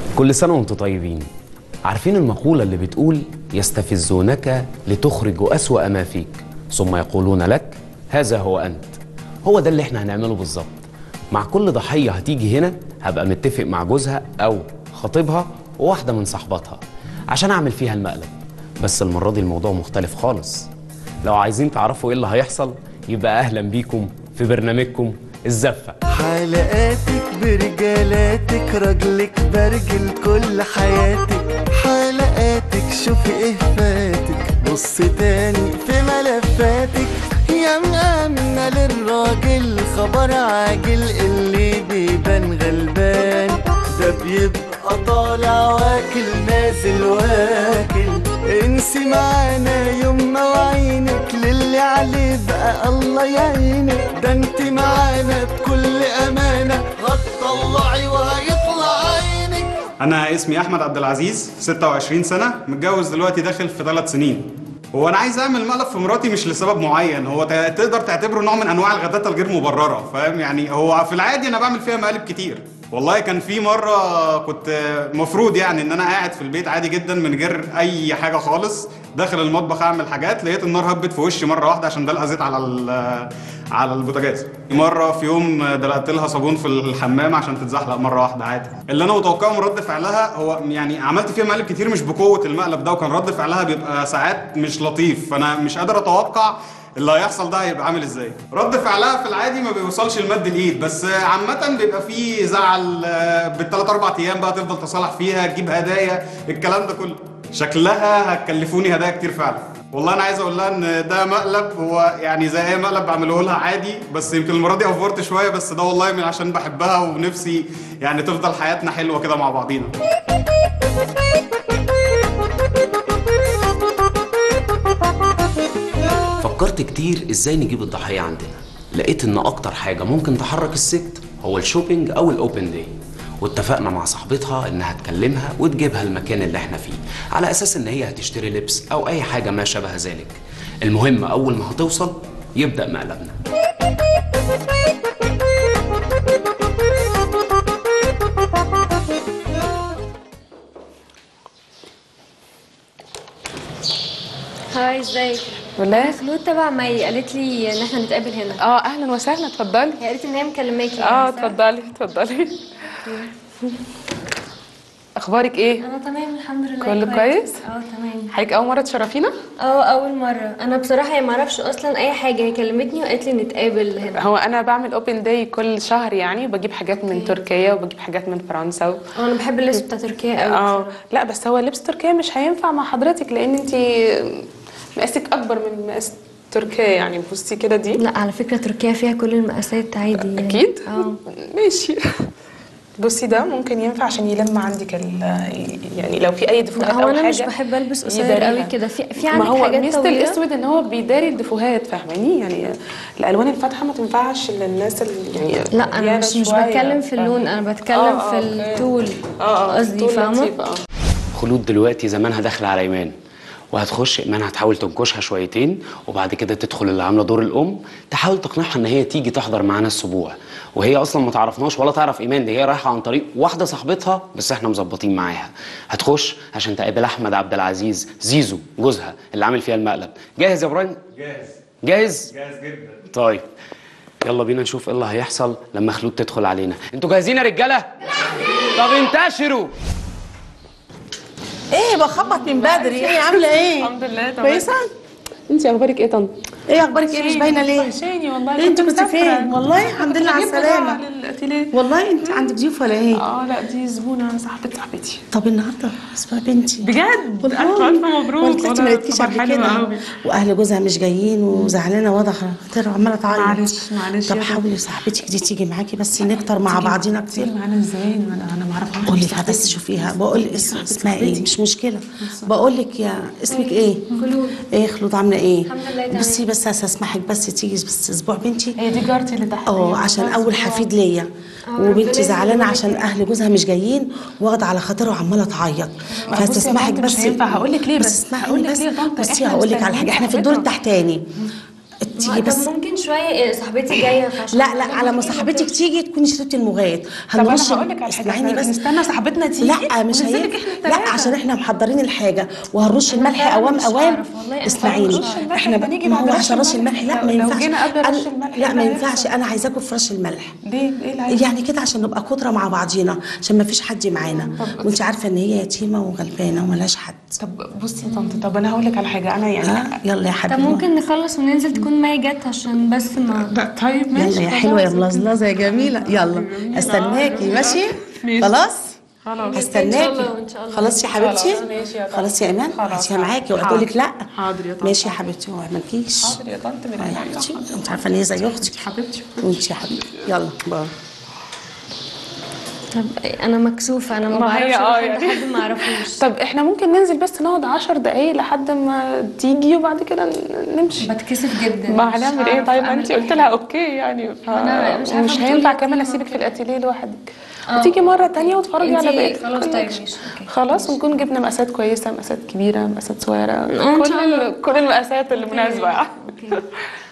كل سنة وانتم طيبين عارفين المقولة اللي بتقول يستفزونك لتخرج أسوأ ما فيك ثم يقولون لك هذا هو أنت هو ده اللي احنا هنعمله بالظبط مع كل ضحية هتيجي هنا هبقى متفق مع جوزها أو خطيبها وواحدة من صحباتها عشان أعمل فيها المقلب بس المرة دي الموضوع مختلف خالص لو عايزين تعرفوا ايه اللي هيحصل يبقى أهلا بيكم في برنامجكم الزفة حلقاتك برجالاتك راجلك برجل كل حياتك حلقاتك شوفي ايه فاتك بص تاني في ملفاتك يا مأمنة للراجل خبر عاجل اللي بيبان غلبان ده بيبقى طالع واكل نازل واكل انسي معانا يوم ما وعينك للي عليه بقى الله يعينك ده انت معانا بكل امانه هتطلعي وهيطلع عينك انا اسمي احمد عبد العزيز 26 سنه متجوز دلوقتي داخل في ثلاث سنين هو انا عايز اعمل مقلب في مراتي مش لسبب معين هو ت- تقدر تعتبره نوع من انواع الغدات الغير مبرره فاهم يعني هو في العادي انا بعمل فيها مقالب كتير والله كان في مره كنت مفروض يعني ان انا قاعد في البيت عادي جدا من غير اي حاجه خالص داخل المطبخ اعمل حاجات لقيت النار هبت في وشي مره واحده عشان دلقه زيت على ال- على البوتاجاز مره في يوم دلقت لها صابون في الحمام عشان تتزحلق مره واحده عادي اللي انا متوقعه من رد فعلها هو يعني عملت فيها مقالب كتير مش بقوه المقلب ده وكان رد فعلها بيبقى ساعات مش لطيف فانا مش قادر اتوقع اللي هيحصل ده هيبقى عامل ازاي رد فعلها في العادي ما بيوصلش لمد الايد بس عامه بيبقى فيه زعل آه، بالثلاث اربع ايام بقى تفضل تصالح فيها تجيب هدايا الكلام ده كله شكلها هتكلفوني هدايا كتير فعلا والله انا عايز اقول لها ان ده مقلب هو يعني زي اي مقلب بعمله لها عادي بس يمكن المره دي افورت شويه بس ده والله من عشان بحبها ونفسي يعني تفضل حياتنا حلوه كده مع بعضينا فكرت كتير ازاي نجيب الضحية عندنا لقيت ان اكتر حاجة ممكن تحرك الست هو الشوبينج او الاوبن داي واتفقنا مع صاحبتها انها تكلمها وتجيبها المكان اللي احنا فيه على اساس ان هي هتشتري لبس او اي حاجة ما شابه ذلك المهم اول ما هتوصل يبدأ مقلبنا هاي ازيك والله خلود تبع مي قالت لي ان احنا نتقابل هنا اه اهلا وسهلا اتفضلي هي قالت ان هي مكلماكي اه يعني، صح؟ اتفضلي اتفضلي اخبارك ايه انا تمام الحمد لله كله كويس؟ اه تمام حضرتك اول مره تشرفينا اه اول مره انا بصراحه هي ما اعرفش اصلا اي حاجه هي كلمتني وقالت لي نتقابل هنا هو انا بعمل اوبن داي كل شهر يعني وبجيب حاجات من تركيا وبجيب حاجات من فرنسا و... اه انا بحب اللبس بتاع تركيا قوي اه لا بس هو لبس تركيا مش هينفع مع حضرتك لان انت مقاسك اكبر من مقاس تركيا يعني بصي كده دي لا على فكره تركيا فيها كل المقاسات عادي يعني. اكيد اه ماشي بصي ده ممكن ينفع عشان يلم عندك ال يعني لو في اي دفوهات لا او هو انا حاجه مش بحب البس قصير يداريها. قوي كده في في ما عندك هو حاجات ميزه طويله الاسود ان هو بيداري الدفوهات فاهماني يعني الالوان الفاتحه ما تنفعش للناس اللي يعني لا انا مليانة مش مش شوية. بتكلم في اللون انا بتكلم آه، في آه، أوكي. الطول اه اه قصدي طول فاهمه لطيف، اه خلود دلوقتي زمانها داخله على ايمان وهتخش ايمان هتحاول تنكشها شويتين وبعد كده تدخل اللي عامله دور الام تحاول تقنعها ان هي تيجي تحضر معانا السبوع وهي اصلا ما تعرفناش ولا تعرف ايمان دي هي رايحه عن طريق واحده صاحبتها بس احنا مظبطين معاها هتخش عشان تقابل احمد عبد العزيز زيزو جوزها اللي عامل فيها المقلب جاهز يا ابراهيم جاهز جاهز جاهز جدا طيب يلا بينا نشوف ايه اللي هيحصل لما خلود تدخل علينا انتوا جاهزين يا رجاله طب انتشروا ايه بخبط من بدري ايه عامله ايه الحمد لله تمام كويسه انت اخبارك ايه طنط ايه اخبارك ايه مش باينه ليه وحشاني والله ليه انت كنت كنت مسافرة. فين والله الحمد لله على كنت بجيب بضاعة السلامه للاتيليه والله انت عندك ضيوف ولا ايه اه لا دي زبونه صاحبه صاحبتي طب النهارده اسمها بنتي بجد والله. الف الف مبروك والله انت ما والله لقيتيش خبر قبل حلو كده قوي. واهل جوزها مش جايين وزعلانه واضحه خاطر عماله تعيط معلش، معلش طب يا حاولي صاحبتك دي تيجي معاكي بس نكتر مع بعضينا كتير تيجي معانا ازاي انا انا ما اعرفهاش قولي لها بس شوفيها بقول اسم اسمها ايه مش مشكله بقول لك يا اسمك ايه خلود. ايه خلود عامله ايه الحمد لله تمام. بصي بس هسمحك بس تيجي بس اسبوع بنتي هي دي جارتي اللي تحت اه عشان اول حفيد ليا ربنا وبنتي زعلانه يخليك. عشان اهل جوزها مش جايين واخده على خاطرها وعماله تعيط ما بصي يا فهتسمحك طنط مش بس هينفع. هقول لك ليه بس بس. اسمحي هقول لك بس ليه يا طنط. بصي إحنا هقول لك على حاجه مستنيين احنا في الدور صاحبتها. التحتاني تيجي طب بس ممكن شويه صاحبتي جايه فعشان لا لا على ما صاحبتك تيجي تكوني شربتي المغاد طب انا هنرش هقول لك على حاجه اسمعيني احنا بس نستنى صاحبتنا تيجي لا مش وننزل هي لك احنا لا التلاتة. عشان احنا محضرين الحاجه وهنرش الملح فعلا اوام مش اوام هعرف والله، أنا اسمعيني فعلا مش هعرف. احنا إحنا نيجي ما بعد هو رش عشان رش الملح. الملح لا لو- ما لو ينفعش جينا قبل أنا- رش الملح لا إيه ما اللي ينفعش هيحصل؟ انا عايزاكم في رش الملح ليه ايه اللي عايز يعني كده عشان نبقى كترة مع بعضينا عشان ما فيش حد معانا وانت عارفه ان هي يتيمه وغلبانه وملهاش حد طب بصي يا طنط طب انا هقول لك على حاجه انا يعني ها يلا يا طب حبيبي ممكن نخلص وننزل تكون ماي جت عشان بس ما لا، طيب ماشي يلا يا خلاص. حلوه يا ملظلظه يا جميله يلا استناكي ماشي خلاص خلاص هستناكي الله، إن شاء الله. خلاص يا حبيبتي خلاص، ماشي يا طنط. خلاص يا ايمان خلاص، هاتيها معاكي حاضر. وهتقول لك لا حاضر يا طنط. ماشي يا حبيبتي ما عملكيش حاضر يا طنط من آه يا عينيا. حبيبتي انت عارفه ان هي زي اختك حبيبتي وانت يا حبيبتي يلا باي طب انا مكسوفه انا ما ما هي بعرفش آه أروح عند يعني. حد ما اعرفوش طب احنا ممكن ننزل بس نقعد عشر دقايق لحد ما تيجي وبعد كده ن- نمشي بتكسف جدا ما مش هنعمل ايه هعرف طيب أعمل انت أي قلت لها حاجة. اوكي يعني ف... أنا مش عارفة مش بتقولي هينفع إيه كمان كده اسيبك في وكده. الاتيليه لوحدك آه. وتيجي مره تانية وتفرجي على انتي بقيه خلاص طيب الكولكشن. ماشي اوكي خلاص ونكون جبنا مقاسات كويسه مقاسات كبيره مقاسات صغيره إن كل شاء الله. ال- كل المقاسات اللي مناسبه يعني. اوكي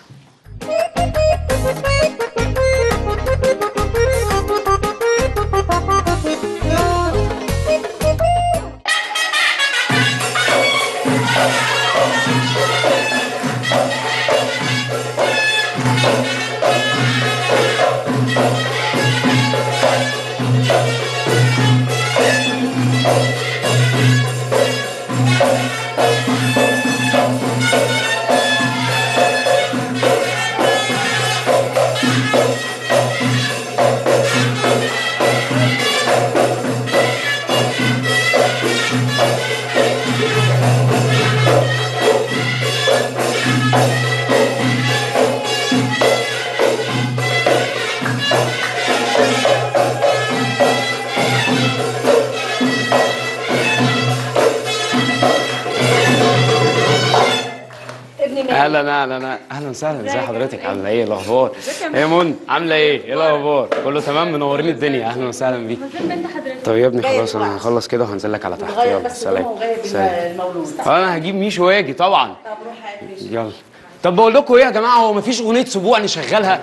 ابني مالك اهلا اهلا اهلا وسهلا ازي حضرتك عامله ايه الاخبار ايه يا منى عامله ايه ايه الاخبار كله تمام منورين الدنيا اهلا وسهلا بيك فين بنت حضرتك طب يا ابني خلاص انا هخلص كده وهنزل لك على تحت غير يلا بس سلام هدومه وغير سلام المولود انا هجيب ميشو واجي طبعا طب روح هات ماشي. يلا طب بقول لكم ايه يا جماعه هو مفيش اغنيه سبوع نشغلها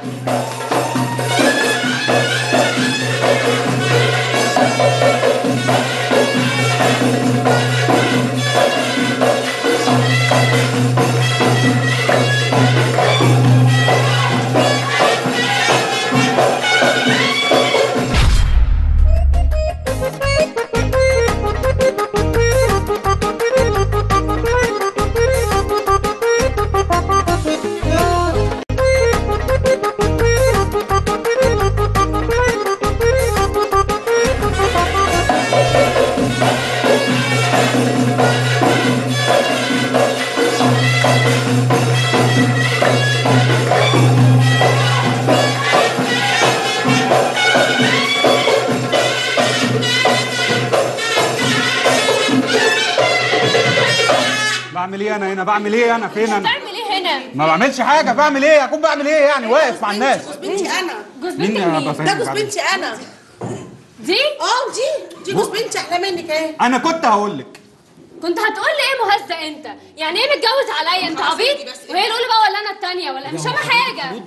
بعمل ايه انا هنا بعمل ايه انا فين انا بتعمل ايه هنا ما بعملش حاجه بعمل ايه اكون بعمل ايه يعني واقف مع الناس بنتي انا جوز مين بنتك يا مين بفهم ده جوز بعمل؟ بنتي انا دي اه دي دي جوز بنتي احلى منك اهي انا كنت هقول لك كنت هتقول لي ايه مهزه انت يعني ايه متجوز عليا انت عبيط وهي الاولى بقى ولا انا الثانيه ولا مش فاهمه حاجه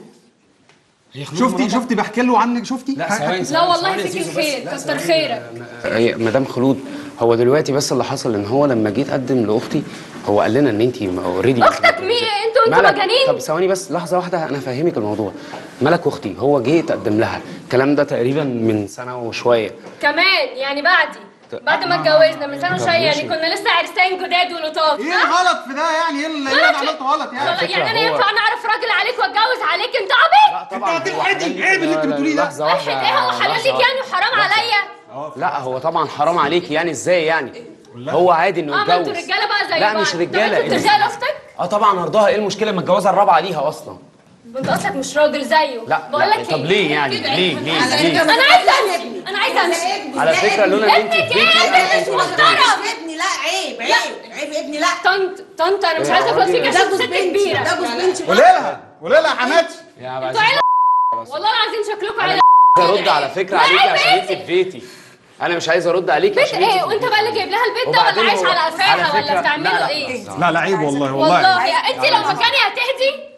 شفتي شفتي بحكي له عنك شفتي لا ثواني لا والله فيك الخير كتر خيرك هي مدام خلود هو دلوقتي بس اللي حصل ان هو لما جيت اقدم لاختي هو قال لنا ان انت اوريدي اختك مين انتوا انتوا ملك مجانين طب ثواني بس لحظه واحده انا فاهمك الموضوع ملك اختي هو جه يتقدم لها الكلام ده تقريبا من سنه وشويه كمان يعني بعدي بعد ما اتجوزنا من سنه وشويه يعني كنا لسه عرسان جداد ولطاف ايه صح؟ الغلط في ده يعني ايه اللي اللي انا عملته غلط يعني غلط. فكرة يعني انا هو- ينفع نعرف راجل عليك واتجوز عليك انت عبيط طبعا انت هو هتلحقي حلال عيب اللي انت لا، لا، بتقوليه ده. لحظه واحده الحق ايه هو حلال لحظة ليك واحدة. يعني وحرام عليا لا هو طبعا حرام عليك يعني ازاي يعني هو عادي انه اه ما انتوا يتجوز رجاله بقى زي لا بعض مش طب رجاله انت بترجع لاختك اه طبعا ارضها ايه المشكله ما الجوازه الرابعه ليها اصلا انت اصلك مش راجل زيه لا بقول لا لك طب ايه ليه يعني ليه ليه ليه انا عايزه امشي انا عايزه امشي على فكره لولا ان انت ابنك في بيتي ايه انا مش كنت محترم ابني لا عيب عيب عيب ابني لا طنط طنط انا مش يا عايزه اخد فيك راجل. ده عشان جوز ست بنتي كبيره ده جوز بنتي قولي لها قولي لها يا حماتي يا عبد انتوا العزيز عيله والله العظيم شكلكم عيله ارد على فكره لا، عليكي عيب عشان انت بيتي. في بيتي انا مش عايز ارد عليكي بيت عشان انت ايه في وانت بيتي. بقى اللي جايب لها البيت ده وبعدين ولا عايش هو- على على قفاها فكرة- ولا بتعملوا لا، لا. ايه لا لا عيب والله والله والله انت لو مكاني هتهدي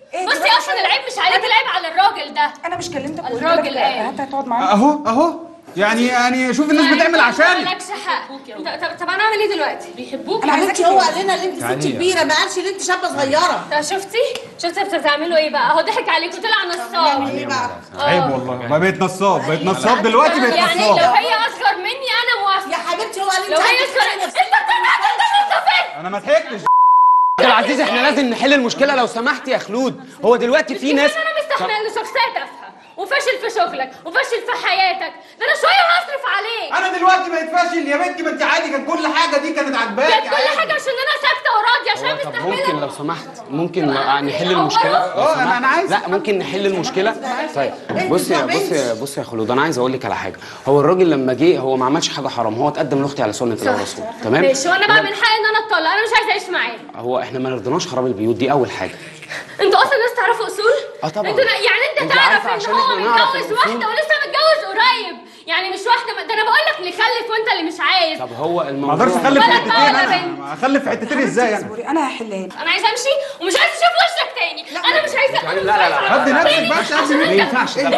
إيه بصي دلوقتي اصلا شوية؟ العيب مش عليك العيب على الراجل ده انا مش كلمتك وقلت الراجل لك قال. هات هتقعد معانا اهو اهو يعني يعني شوف الناس بتعمل عشاني مالكش حق طب- طب طب انا اعمل ايه دلوقتي بيحبوك انا حبيبتي هو قال لنا ان انت ست تعالي. كبيره ما قالش ان انت شابه صغيره طب شفتي شفتي بتعملوا ايه بقى اهو ضحك عليكم طلع نصاب ايه بقى عيب والله ما بقيت نصاب بقيت نصاب دلوقتي بقيت يعني لو نصاب هي اصغر مني انا موافقه يا حبيبتي هو قال انت لو هي عايزة اصغر تسألي انت بتعمل انت مستفز انا ما ضحكتش عبد العزيز احنا لازم نحل المشكله لو سمحت يا خلود هو دلوقتي في ناس انا مستحمل شخصيه تافهه وفاشل في شغلك وفاشل في حياتك ده انا شويه هصرف عليك انا دلوقتي بقيت فاشل يا بنتي ما انت عادي كانت كل حاجه دي كانت عجباكي كانت كل عادي. حاجه عشان انا ساكته وراضيه عشان طب مستحمله ممكن لو سمحت ممكن نحل المشكله لو اه انا سمحت. انا عايز لا ممكن نحل المشكله طيب بصي يا بصي يا بصي يا خلود انا عايز اقول لك على حاجه هو الراجل لما جه هو ما عملش حاجه حرام هو اتقدم لاختي على سنه الله ورسوله تمام ماشي وانا بقى من حقي ان انا اتطلق انا مش عايزه اعيش معاه هو احنا ما نرضناش خراب البيوت دي اول حاجه انتوا اصلا ناس تعرفوا اصول؟ اه طبعا. انتوا يعني انت انت تعرف عارفة ان عشان هو احنا نعرف متجوز الأصول. واحده ولسه متجوز قريب يعني مش واحده ده انا بقول لك اللي خلف وانت اللي مش عايز طب هو ما الموضوع اقدرش اخلف في ولا حتتين ولا انا بنت. اخلف في حتتين ازاي انا اصبري انا هحلها لك انا عايزه امشي ومش عايزه اشوف وشك تاني انا مش عايزه لا لا لا هدي نفسك بس هدي ما نفسك ينفعش ده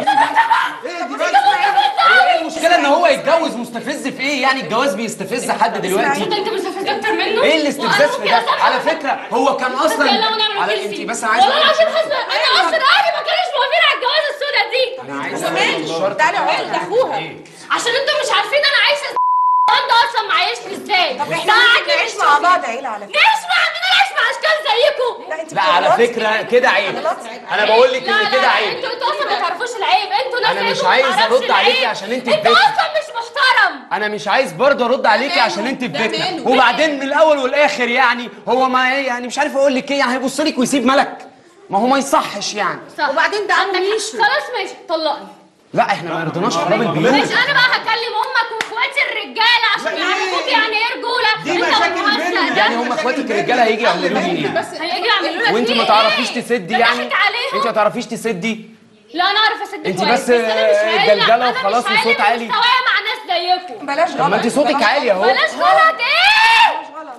ايه دي بس ايه المشكله ان هو يتجوز مستفز في ايه يعني الجواز بيستفز حد دلوقتي انت مستفز اكتر منه ايه الاستفزاز في ده على فكره هو كان اصلا يلا ونعمل على كيل انت فيه. بس انا عايز والله العظيم حسب انا اصلا اهلي ما كانوش موافقين على الجوازه السوداء دي انا عايز أعمل الشرط تعالي اقعد لاخوها عشان انتوا مش عارفين انا عايشه انت اصلا معيشني ازاي طب احنا ممكن نعيش مع بعض عيله على فكره نعيش مع عندنا نعيش مع اشكال زيكم لا انت لا على بتغلطي. فكره كده عيب انا بقول لك لا ان لا كده لا، عيب انتوا انتوا اصلا ما تعرفوش العيب انتوا ناس أنا مش عيب وما عايز تعرفش أرد عليكي العيب. عشان انت انت اتبكي. اصلا مش محترم انا مش عايز برضه ارد عليكي عشان انت في بيتنا وبعدين من الاول والاخر يعني هو ما ايه يعني مش عارف اقول لك ايه يعني هيبص لك ويسيب ملك ما هو ما يصحش يعني صح. وبعدين ده عندك عم حق. يشرب. خلاص ماشي طلقني لا احنا ما يرضناش خراب البيوت ماشي انا بقى هكلم امك واخواتي الرجاله عشان يعرفوك يعني ايه رجوله دي انت مشاكل والمهزأ بيننا. ده. يعني هم اخواتك الرجاله هيجي يعملوا لي ايه هيجي يعملوا لك وانت فيه ما ايه؟ تعرفيش تسدي ده يعني ضحك عليهم انت ما تعرفيش تسدي لا انا اعرف اسد انت كويس بس انا مش آه، هقل- جلجلة أنا وخلاص مش هقل وصوت عالي. مستوايا مع ناس زيكم بلاش غلط طب ما انت صوتك بلاش عالي اهو بلاش غلط ايه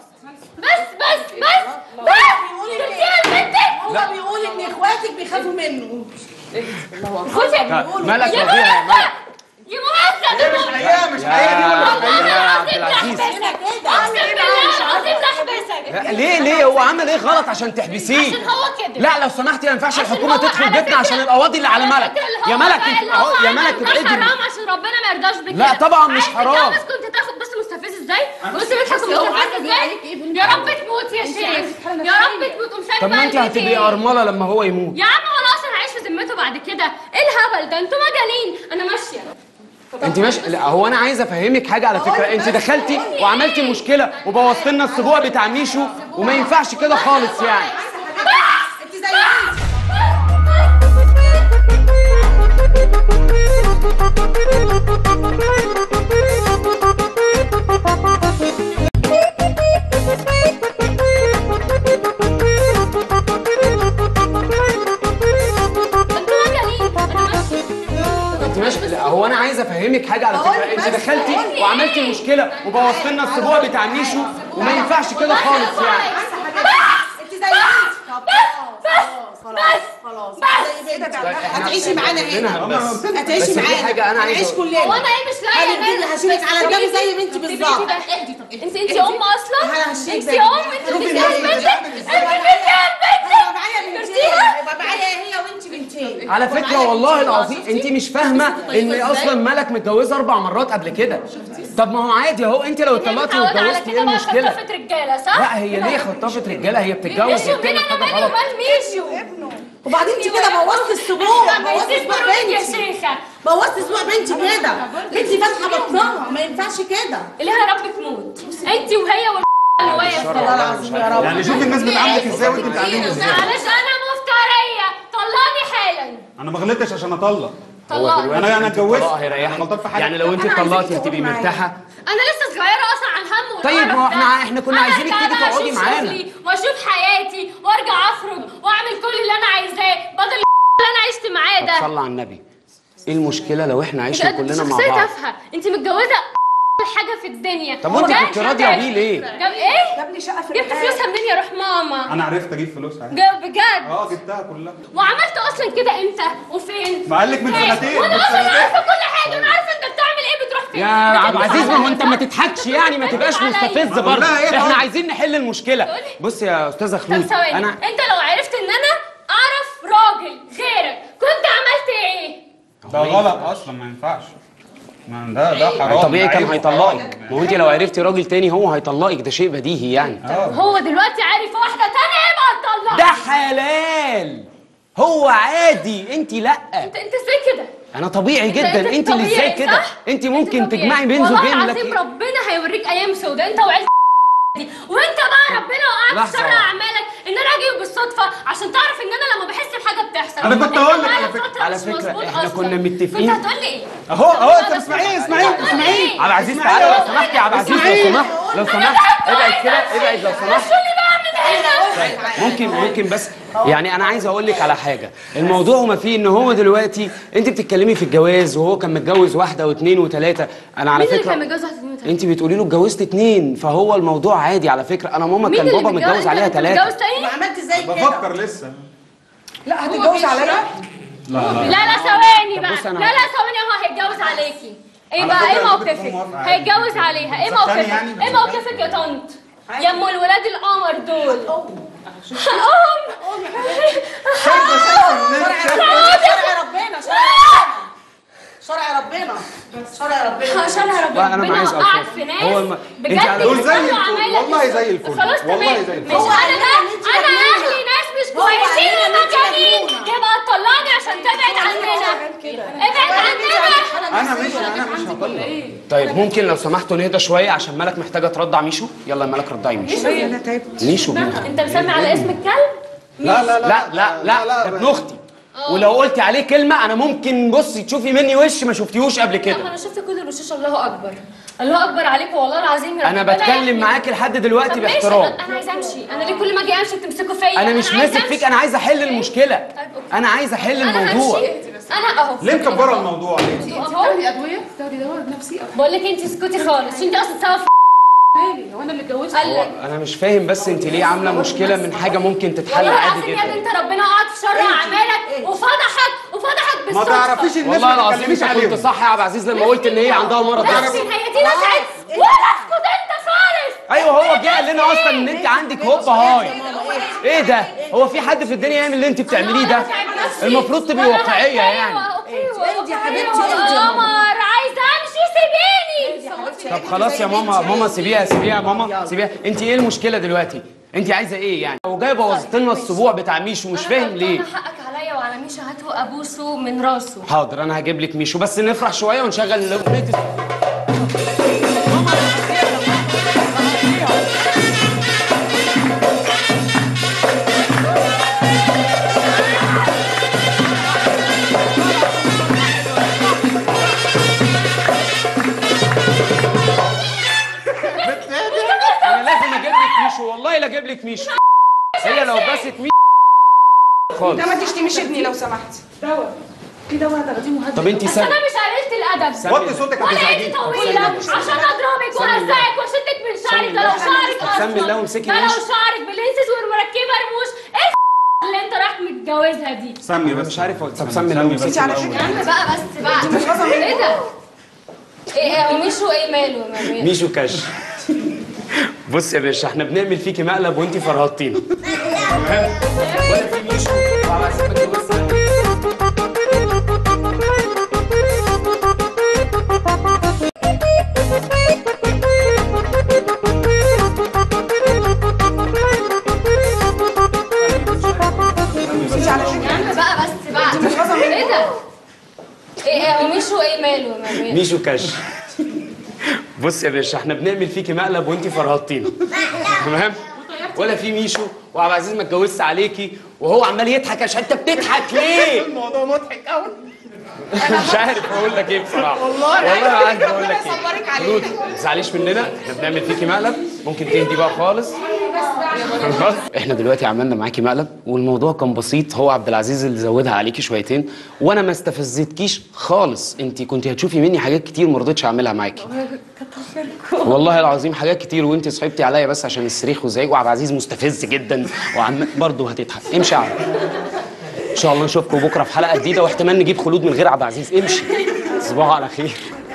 بس بس بس بس ترتيب بنتك هو بيقول ان اخواتك بيخافوا منه خدك مالك يا يا فيها يا مهزأ مالك يا مهزأ ايه مش حقيقه مش حقيقه دي ولا والله يا العظيم عبد العزيز. لحبسك اقسم بالله العظيم لحبسك لا، ليه ليه هو عمل ايه غلط عشان تحبسيه عشان هو كده لا لو سمحتي ما ينفعش عشان الحكومه هو تدخل على بيتنا فكرة- عشان القواضي اللي على ملك فكرة اللي يا هو ملك بقى انت اللي اهو هو يا عمل ملك ده ابعدي حرام عشان ربنا ما يرضاش بكده لا، طبعا مش عايز حرام. تتجوز كنت تاخد بس مستفز ازاي بص بيضحك مستفز ازاي يا رب تموت يا شيخ يا رب تموت ومسافر طب ما انت هتبقي ارمله لما هو يموت يا عم وانا اصلا هعيش في ذمته بعد كده ايه الهبل ده انتوا مجانين انا ماشيه انت ماشي لا هو انا عايز افهمك حاجه على فكره انت دخلتي وعملتي مشكله وبوظت لنا السبوع بتاع ميشو وما ينفعش كده خالص يعني انت زي مين؟ انتوا مجانين انا ماشيه انت ماشي لا هو انا عايز افهمك حاجه على فكره انت دخلتي وعملتي مشكله وبوظت لنا السبوع بتاع ميشو وما ينفعش كده خالص يعني انت زي مين؟ طب خلاص خلاص خلاص زي بنتك هتعيشي معانا هنا بس هتعيشي بس في معانا حاجة أنا عايز هنعيش أقول- كلنا هو انا ايه مش لاقيه انا بنتي هشيلك على الجنب زي بنتي بالظبط انت انت ام اصلا انا هشيلك انت زي ام انت شوفي بنتي بنتي. بنتك انت بنتي هيبقى معايا بنتين هيبقى معايا هي وانت بنتين على فكره والله العظيم انت مش فاهمه ان اصلا ملك متجوزه اربع مرات قبل كده طب ما هو عادي اهو انت لو اتطلقتي متعودة على واتجوزتي ايه كده بقى المشكله خطافة رجاله صح؟ لا هي ليه خطافه رجاله هي بتتجوز ميشو هي مين بتعمل انا حاجه مالي غلط ومال ميشو وبعدين انت كده بوظت السبوع ما بوظت يسيب اسبوع بنتي يا بنتي شيخه بوظت اسبوع بنتي كده بنتي فاتحه بطنها ما ينفعش كده ليه يا رب تموت انت وهي وال اللي واقف والله ده. العظيم يا رب يعني شوف الناس بتعاملك ازاي وانت بتعامليهم ازاي معلش انا مفتريه طلقني حالا انا ما غلطتش عشان اطلق طلقني انا انا اتجوزت الطلاق هيريحك غلطان في حاجه يعني لو انت أنا عايزاكي اتطلقتي هتبقي تقعدي معايا. مرتاحه انا لسه صغيره اصلا عن هم والقرف طيب، ما هو ده. احنا- احنا كنا أنا عايزينك أرجع تيجي بقى تقعدي أشوف معانا. شغلي واشوف حياتي وارجع اخرج واعمل كل اللي انا عايزاه بدل اللي انا عشت معاه طب ده صلى على النبي ايه المشكله لو احنا عشنا انت كلنا مع شخصيه بعض تافهه انت متجوزه حاجه في الدنيا طب وانت جاب كنت راضيه شقة. بيه ليه؟ جاب ايه جاب لي شقه في جبت الرحاب. فلوسها منين يا روح ماما انا عرفت اجيب فلوسها يعني. جاب بجد اه جبتها كلها وعملت اصلا كده امتى وفين ما قالك من إيه؟ سنتين، وانا من اصلا سنتين. عارفه كل حاجه انا عارفه انت بتعمل ايه بتروح فين يا عبد بتكذب العزيز ما هو عليا. انت ما تضحكش يعني ما تبقاش عليا. مستفز أقول برضه لها إيه احنا طيب؟ عايزين نحل المشكله بص يا استاذه طب خلود ثواني انا انت لو عرفت ان انا اعرف راجل غيرك كنت عملت ايه ده غلط اصلا ما ينفعش ما ده ده حرام طبيعي ده كان عيب هيطلقك ما هو انت لو عرفتي راجل تاني هو هيطلقك ده شيء بديهي يعني هو دلوقتي عارف واحده تانية يبقى اتطلق ده حلال هو عادي انت لا انت انت ازاي كده انا طبيعي انت- جدا انت اللي ازاي طبيعي، كده صح؟ انت ممكن طبيعي. تجمعي بين والله زوجين العظيم لكن ربنا هيوريك ايام سوداء انت وعيلتك دي وانت بقى ربنا وقعت في لحظة شر واحدة. اعمالك ان انا اجي بالصدفه عشان تعرف ان انا لما بحس بحاجه بتحصل أنا كنت انت هقول لك بقى على لك فكرة. فترة على مش فكرة مظبوط احنا أصلاً. كنا متفقين. كنت هتقول لي ايه اهو اهو لا، انت بس اسمعيه بس اسمعيه هتقول لي اسمعيه ايه؟ عبد العزيز اسمعي. تعالى لو سمحت يا عبد العزيز لو اسمعي. سمحت لو سمحت ابعد كده ابعد لو سمحت شو اللي بقى من هنا ممكن ممكن بس يعني انا عايز اقول لك على حاجه الموضوع ما فيه ان هو دلوقتي انت بتتكلمي في الجواز وهو كان متجوز واحده واثنين وثلاثه انا على مين اللي فكره كان متجوز واحده اتنين وتلاته؟ انت بتقولي له اتجوزت اتنين فهو الموضوع عادي على فكره انا ماما مين كان اللي بابا متجوز عليها انت متجوز ثلاثه تاني؟ وعملت زي كده بفكر لسه لا هتتجوز عليا لا لا ثواني طب بقى بص أنا- لا لا ثواني هو هيتجوز عليكي ايه على بقى فكرة ايه أنا كنت موقفك بكون موافقة عادي. هيتجوز عليها ايه بس الثاني موقفك يعني ايه موقفك يا طنط يا ام الولاد القمر دول ام شايفه شايفه الناس شرع ربنا شرع شرع ربنا شرع ربنا شرع لا، أنا ربنا معايز وقعت ألفاظ. في ناس هو الم- بجد أنت على- دول زي بيستنوا الفل، عمالة والله زي الفل، خلاص والله تمام زي الفل. مش هو انا قال لنا ده إن أنت انا مجنونة. اهلي ناس مش هو قال كويسين لنا إن أنت ومجانين مجنونة. يبقى تطلقني عشان تبعد عننا ابعد عننا انا مش انا مش هطلق طيب ممكن لو سمحتوا نهدى شويه عشان مالك محتاجه ترضع ميشو يلا يا مالك رضعي ميشو انا تعبت ميشو بيه. انت مسمي على اسم الكلب لا لا لا لا لا ده ابن اختي ولو قلتي عليه كلمه انا ممكن بصي تشوفي مني وش ما شفتيهوش قبل لا كده انا شفت كل الوشوش الله اكبر الله اكبر عليكم والله العظيم يا انا ربنا بتكلم يحميك. معاكي لحد دلوقتي طب ماشي، باحترام انا أنا عايزه امشي انا ليه كل ما اجي امشي بتمسكوا فيا انا مش عايزة ماسك أمشي. فيك انا عايز احل المشكله طيب، أوكي. انا عايز احل انا الموضوع همشي انا اهو ليه مكبره الموضوع ليه؟ بتاخدي ادويه بتاخدي دواء نفسي بقول لك انت اسكتي خالص انت اصلا سبب في مالي هو انا اللي اتجوزت قال لك انا مش فاهم بس انت ليه عامله مشكله من حاجه ممكن تتحل والله عادي العظيم يا ابني جدا انت ربنا وقعت في شر اعمالك وفضحك وفضحك ما بالصدفه تعرفيش الناس والله ما العظيم تتكلميش انت كنت عليهم صح يا عبد العزيز لما قلت ان هي عندها مرض بس نفسي هي دي نزعت ولا اسكت انت خالص ايوه هو جه قال لنا اصلا ان انت عندك هوب هاي ايه ده هو في حد في الدنيا يعمل اللي انت بتعمليه ده المفروض تبقي واقعيه يعني اهدي يا حبيبتي، اهدي اهدي يا ماما. قمر عايزه امشي سيبيني طب خلاص يا ماما ماما سيبيها سيبيها يا ماما سيبيها انت ايه المشكله دلوقتي انت عايزه ايه يعني هو جاي بوظت لنا الاسبوع بتاع ميشو مش فاهم ليه انا حقك عليا وعلى ميشا هاتوا ابوسه من راسه حاضر انا هجيب لك ميشو بس نفرح شويه ونشغل اغنيه انا لازم اجيب لك ميشو والله لا اجيب لك ميشو هي لو بست ميشو خالص ده ما تشتميش ابني لو سمحت دواء في دواء هتاخديه مهدد طب انت بس سامع انا مش قليلة الادب وطي صوتك وانا ايدي هتزعجيني طويلة عشان اضربك وارزقك واشدك من شعرك ده لو شعرك طب سمي اصلا الله وامسكي ده لو الوش. شعرك بلينسز ومركبة رموش ايه اللي انت رايح متجوزها دي سمي انا بس مش عارف اقول طب سمي الله سمي بس وامسكي على الأول. يا عم بقى بس بقى ايه ده؟ ايه ايه وميشو ايه ماله ماله؟ ميشو كاش بص يا باشا احنا بنعمل فيكي مقلب وانتي فرهطتينا تمام؟ ولا في ميشو وعلى اساس ما تتجوزي. يا عم بقى بس بقى ايه ده؟ ايه ايه وميشو ايه ماله ماله؟ ميشو كاش بص يا باشا احنا بنعمل فيكي مقلب وانتي فرهطتينا تمام ولا في ميشو وعبد العزيز ما اتجوزش عليكي وهو عمال يضحك عشان انت بتضحك ليه؟ الموضوع مضحك قوي مش عارف اقول لك ايه بصراحه والله والله ما عارف اقول لك ايه خلود ما تزعليش مننا احنا بنعمل فيكي مقلب ممكن تهدي بقى خالص خلاص احنا دلوقتي عملنا معاكي مقلب والموضوع كان بسيط هو عبد العزيز اللي زودها عليكي شويتين وانا ما استفزتكيش خالص انت كنت هتشوفي مني حاجات كتير ما رضيتش اعملها معاكي كتر والله العظيم حاجات كتير وانت صعبتي عليا بس عشان الصريخ والزعيق وعبد العزيز مستفز جدا وعم برضه هتضحك امشي يا عم ان شاء الله نشوفكم بكره في حلقه جديده واحتمال نجيب خلود من غير عبد العزيز امشي تصبحوا على خير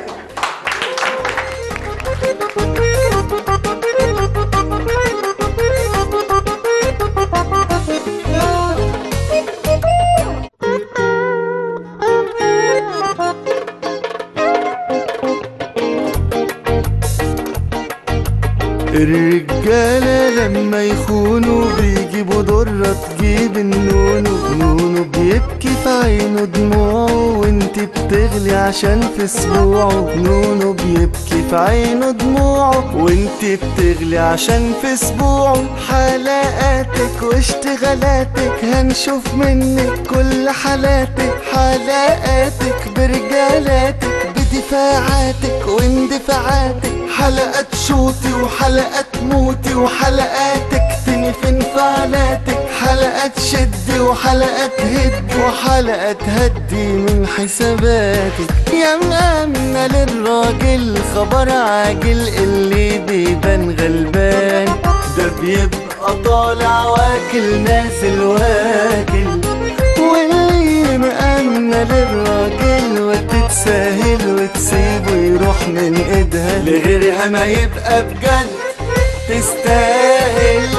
الرجالة لما يخونوا بيجيبوا ضرة تجيب النونو نونو بيبكي في عينه دموعه وانت بتغلي عشان في اسبوعه نونو بيبكي في عينه دموعه وانت بتغلي عشان في اسبوعه حلقاتك واشتغالاتك هنشوف منك كل حالاتك حلقاتك برجالاتك بدفاعاتك واندفاعاتك حلقات شوطي وحلقات موتي وحلقاتك تاني في انفعالاتك حلقات شد وحلقات هد وحلقات هدي من حساباتك يا مأمنة للراجل خبر عاجل اللي بيبان غلبان ده بيبقى طالع واكل نازل واكل واللي مأمنة للراجل وتتساهل وتسيبه يروح من ايدها لغيرها ما يبقى بجد تستاهل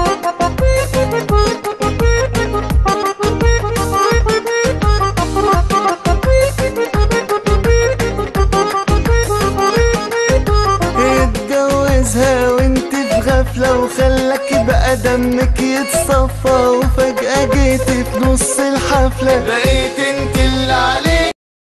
اتجوزها وانت في غفلة وخلك بقى دمك يتصفى وفجأة جيت في نص الحفلة بقيت انت اللي عليك